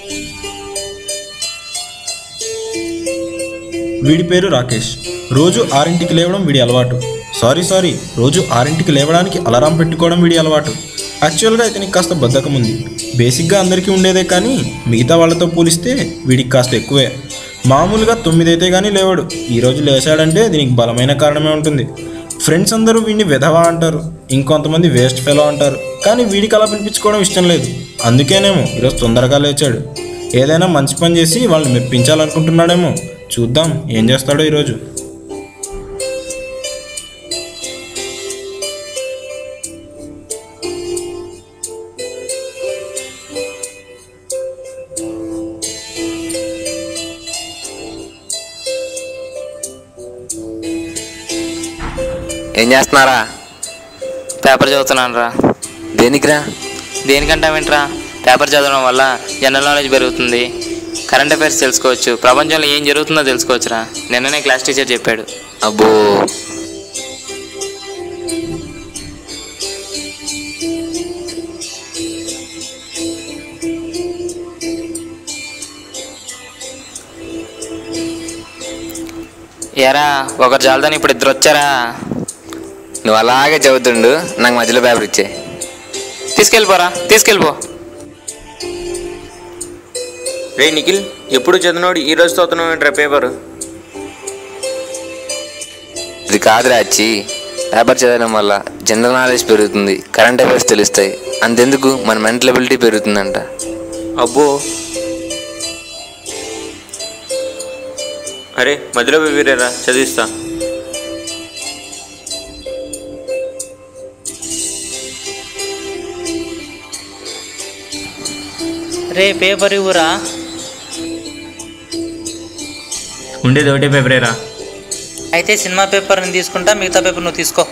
వీడి పేరు రాకేష్ రోజు ఆరింటికి లేవడం వీడి అలవాటు సారీ సారీ రోజు ఆరింటికి లేవడానికి అలారం పెట్టుకోవడం వీడి అలవాటు యాక్చువల్గా ఇతనికి కాస్త బద్ధకం ఉంది బేసిక్గా అందరికీ ఉండేదే కానీ మిగతా వాళ్ళతో పోలిస్తే వీడికి కాస్త ఎక్కువే మామూలుగా తొమ్మిది అయితే కానీ లేవాడు ఈరోజు లేచాడంటే దీనికి బలమైన కారణమే ఉంటుంది ఫ్రెండ్స్ అందరూ వీడిని విధవా అంటారు ఇంకొంతమంది వేస్ట్ ఫెలో అంటారు కానీ వీడికి అలా పిలిపించుకోవడం ఇష్టం లేదు అందుకేనేమో ఈరోజు తొందరగా లేచాడు ఏదైనా మంచి పని చేసి వాళ్ళని మెప్పించాలనుకుంటున్నాడేమో చూద్దాం ఏం చేస్తాడో ఈరోజు ఏం చేస్తున్నారా పేపర్ చదువుతున్నాను రా దేనికిరా దేనికంటావేంట్రా పేపర్ చదవడం వల్ల జనరల్ నాలెడ్జ్ పెరుగుతుంది కరెంట్ అఫైర్స్ తెలుసుకోవచ్చు ప్రపంచంలో ఏం జరుగుతుందో తెలుసుకోవచ్చురా నిన్ననే క్లాస్ టీచర్ చెప్పాడు అబ్బో ఎరా ఒకరు చాలదని ఇప్పుడు ఇద్దరు వచ్చారా నువ్వు అలాగే చదువుతుండు నాకు మధ్యలో పేపర్ ఇచ్చే తీసుకెళ్ళిపోరా తీసుకెళ్ళిపో రే నిఖిల్ ఎప్పుడు చదివినోడు ఈ రోజు చదువుతున్నావు ఏంట్రా పేపర్ ఇది కాదురా అచ్చి పేపర్ చదవడం వల్ల జనరల్ నాలెడ్జ్ పెరుగుతుంది కరెంట్ అఫైర్స్ తెలుస్తాయి అంతెందుకు మన మెంటల్ ఎబిలిటీ పెరుగుతుందంట అబ్బో అరే మధ్యలో వీరేరా చదివిస్తా రే పేపర్ ఇవ్వరా ఉండేది ఒకటే పేపరేరా అయితే సినిమా పేపర్ నేను తీసుకుంటా మిగతా పేపర్ నువ్వు తీసుకో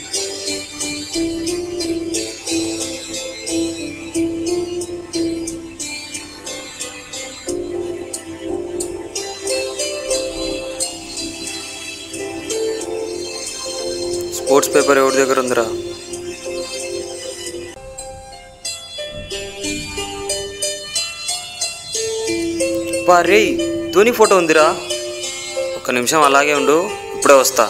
స్పోర్ట్స్ పేపర్ ఎవరి దగ్గర ఉందిరా రే ధోని ఫోటో ఉందిరా ఒక్క నిమిషం అలాగే ఉండు ఇప్పుడే వస్తా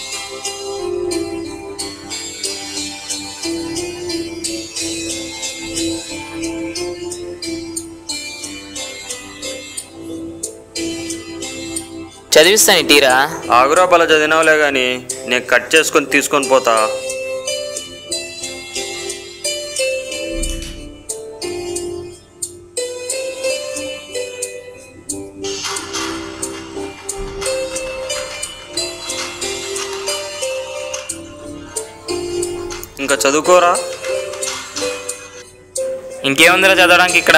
చదివిస్తాను టీరా ఆగురా బల చదివినావులే కానీ నేను కట్ చేసుకొని తీసుకొని పోతా ఇంకా చదువుకోరా ఇంకేముందిరా చదవడానికి ఇక్కడ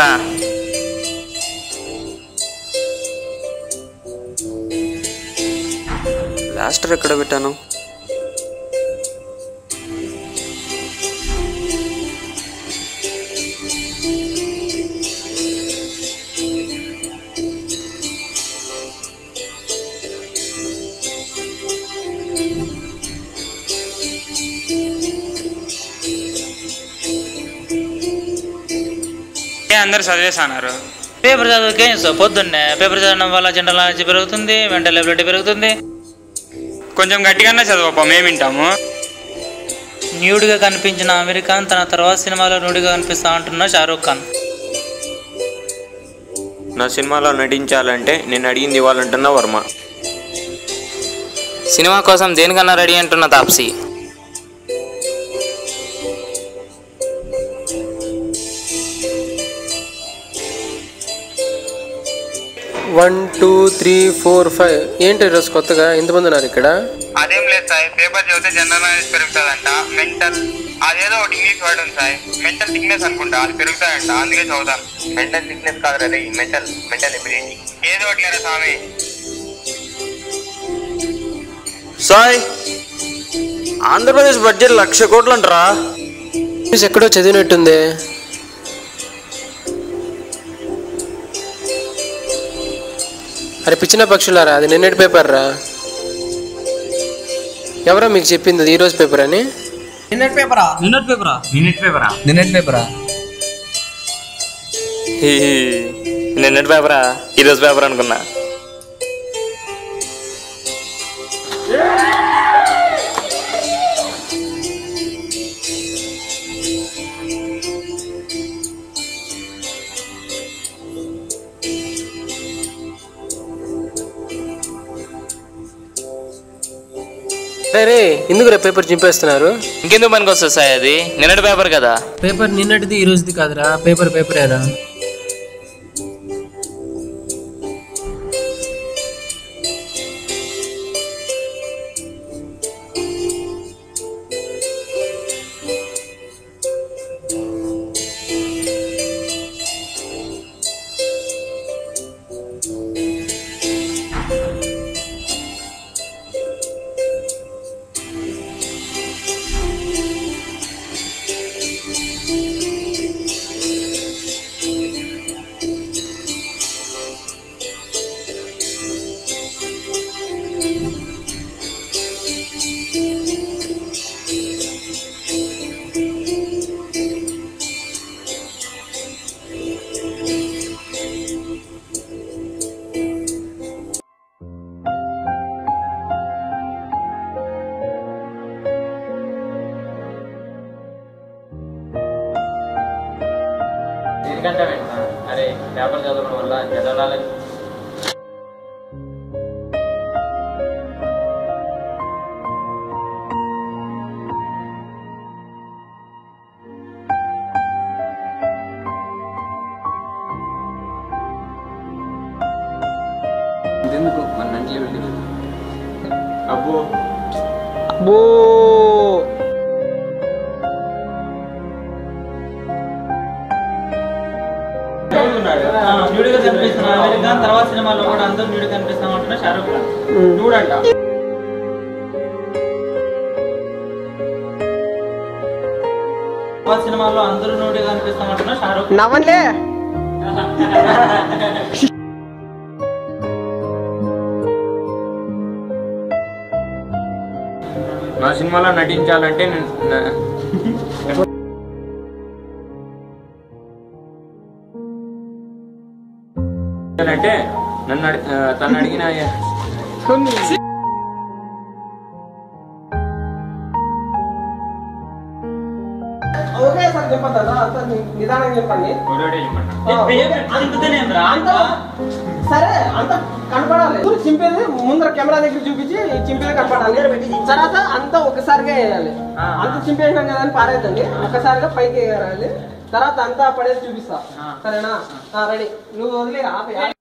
లాస్టర్ ఎక్కడ పెట్టాను అందరు చదివేసన్నారు పేపర్ చదివితే సో పొద్దున్నే పేపర్ చదవడం వల్ల జనరల్ నాలెడ్జ్ పెరుగుతుంది మెంటల్ ఎబిలిటీ పెరుగుతుంది కొంచెం గట్టిగానే చదవప్ప మేము వింటాము న్యూడ్గా కనిపించిన అమీర్ ఖాన్ తన తర్వాత సినిమాలో న్యూడ్గా కనిపిస్తా అంటున్న షారూక్ ఖాన్ నా సినిమాలో నటించాలంటే నేను అడిగింది ఇవ్వాలంటున్నా వర్మ సినిమా కోసం దేనికన్నా రెడీ అంటున్న Taapsee one two three four five ఏంటి ఈరోజు కొత్తగా ఎంతమంది ఉన్నారు ఇక్కడ అదేం లేదు సార్ పేపర్ చదివితే జనరల్ నాలెడ్జ్ పెరుగుతుందంట మెంటల్ అదేదో ఒకటి ఇంగ్లీష్ వర్డ్ ఉంది సార్ మెంటల్ థిక్నెస్ అనుకుంటా అది పెరుగుతాయంట అందుకే చదువుతాను మెంటల్ థిక్నెస్ కాదు రే మెంటల్ మెంటల్ ఎబిలిటీ ఏదో ఒకటి లేరా స్వామి సాయ్ ఆంధ్రప్రదేశ్ బడ్జెట్ లక్ష కోట్లు అంటారా న్యూస్ ఎక్కడో చదివినట్టుంది అరే పిచ్చిన పక్షులారా అది నిన్నటి పేపర్ రా ఎవరో మీకు చెప్పింది అది ఈరోజు పేపర్ అని నిన్నటి పేపరా నిన్నటి పేపరా హీ, నిన్నటి పేపరా ఈరోజు పేపర్ అనుకున్నా రే ఎందుకు రే పేపర్ చింపేస్తున్నారు ఇంకెందుకు పనికి వస్తుంది సార్ అది నిన్నటి పేపర్ కదా పేపర్ నిన్నటిది ఈ రోజుది కాదురా పేపర్ పేపరేరా ఎందుకంటే అరే పేపర్ చదవడం వల్ల జనరల్ నాలెడ్జ్ ఎందుకు మన మెంటల్ ఎబిలిటీ అబ్బో బో న్యూడ్గా కనిపిస్తున్న అమీర్ ఖాన్ తర్వాత సినిమాలో కూడా అందరూ న్యూడ్ కనిపిస్తా ఉంటున్నా షారూక్ ఖాన్ చూడంట తర్వాత సినిమాలో అందరూ న్యూడ్గా కనిపిస్తా ఉంటున్నా షారూక్ ఖాన్. నవ్వంలే మా సినిమాలో నటించాలంటే నేను- నా- అంటే నన్ను అడి- ఆ, తను అడిగిన ఓకే సార్ చెప్పండి అన్న, అంతా ని- నిదానంగా చెప్పండి ఒకటే చెప్పండి ఏ, పేపర్ చింపుతూనేం రా? అంతా సరే అంత కనపడాలి ఊరు చింపేది ముందర కెమెరా దగ్గర చూపించి చింపేది కనపడాలి తర్వాత అంతా ఒకసారిగా వేయాలి అంత చింపేసినాం కదా అని పారేద్దండి ఒకసారిగా పైకి ఎగరాలి తర్వాత అంతా పడేసి చూపిస్తా సరేనా రెడీ నువ్వు వదిలే ఆపే